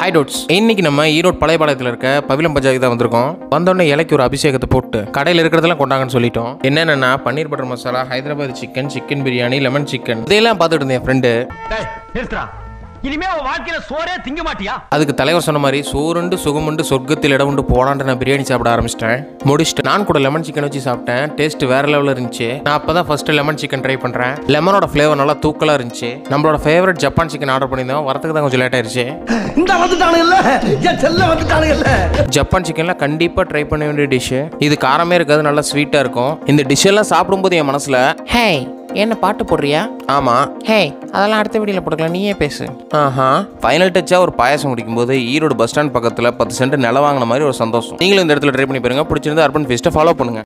hi toads இன்னைக்கு நம்ம ஈரோடு பழையபாளையத்தில் இருக்க பவிலம் பஞ்சாயத்து தான் வந்திருக்கோம் வந்தோடனே இலைக்கு ஒரு அபிஷேகத்தை போட்டு கடையில் இருக்கிறதெல்லாம் கொண்டாங்கன்னு சொல்லிட்டோம் என்னென்னா paneer butter masala Hyderabad chicken chicken biryani lemon chicken இதையெல்லாம் பார்த்துட்டு இருந்தேன் என் ஃப்ரெண்டு டேய் நிறுத்துறா இனிமே உன் வாழ்க்கையில சோறே திங்க மாட்டியா அதுக்கு தலைவர் சொன்ன மாதிரி சோறுண்டு சுகமுண்டு சொர்க்கத்தில் இடம் உண்டு போடான்ட்டு நான் பிரியாணி சாப்பிட ஆரம்பிச்சிட்டேன் முடிச்சுட்டு நான் கூட லெமன் சிக்கன் வச்சு சாப்பிட்டேன் டேஸ்ட் வேற லெவலில் இருந்துச்சு நான் அப்போ தான் ஃபர்ஸ்ட் லெமன் சிக்கன் ட்ரை பண்ணுறேன் லெமனோட ஃப்ளேவர் நல்லா தூக்கலாக இருந்துச்சு நம்மளோட ஃபேவரட் ஜப்பான் சிக்கன் ஆர்டர் பண்ணியிருந்தோம் வரதுக்கு தான் கொஞ்சம் லேட் ஆயிருச்சு இந்த வந்துட்டானுங்கல்ல என் செல்ல வந்துட்டானுங்கல்ல ஜப்பான் சிக்கன்ல கண்டிப்பாக ட்ரை பண்ண வேண்டிய டிஷ்ஷு இது காரமே இருக்காது நல்லா ஸ்வீட்டாக இருக்கும் இந்த டிஷ் எல்லாம் சாப்பிடும்போது என் மனசில் ஹே என்ன பாட்டு போடுறியா ஆமாம் ஹே அதெல்லாம் அடுத்த வீடியோவில் போட்டுக்கலாம் நீயே பேசு ஆஹா ஃபைனல் டச்சாக ஒரு பாயாசம் குடிக்கும்போது ஈரோடு பஸ் ஸ்டாண்ட் பக்கத்தில் பத்து சென்ட் நிலம் வாங்கின மாதிரி ஒரு சந்தோஷம் நீங்களும் இந்த இடத்துல ட்ரை பண்ணி பாருங்க பிடிச்சிருந்தா அர்பன் ஃபெஸ்ட்டை ஃபாலோ பண்ணுங்க